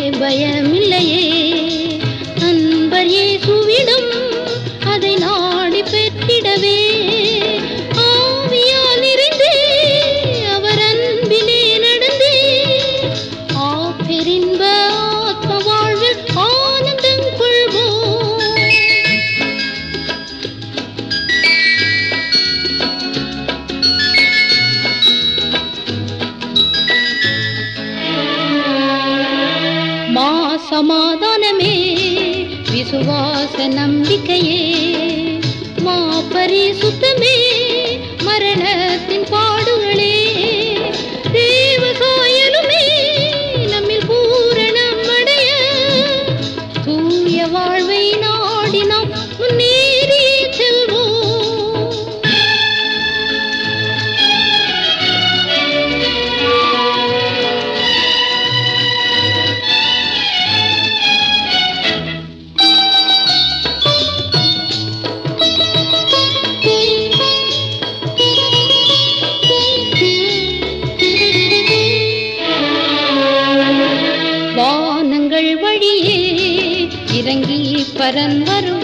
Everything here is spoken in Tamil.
பயமில்லையே அன்பர் இயேசுவிடம் அதை நாடி பெற்றிடவே ஆவியால் நிறைந்தே அவர் அன்பிலே நடந்தே ஆப்பெரின்ப ஆத்ம வாழ்வில் ஆனந்தம் கொள்வோம் மா சமாதானமே விசுவாச நம்பிக்கையே மா பரிசுத்தமே மரணத்தின் பாடுகளே தேவ சாயலுமே நம்மில் பூரணம் அடைய தூய வாழ்வை நாடி நாம் முன்னேறி செல்வோம் வானங்கள் வழியே இறங்கி பரன் வருவார்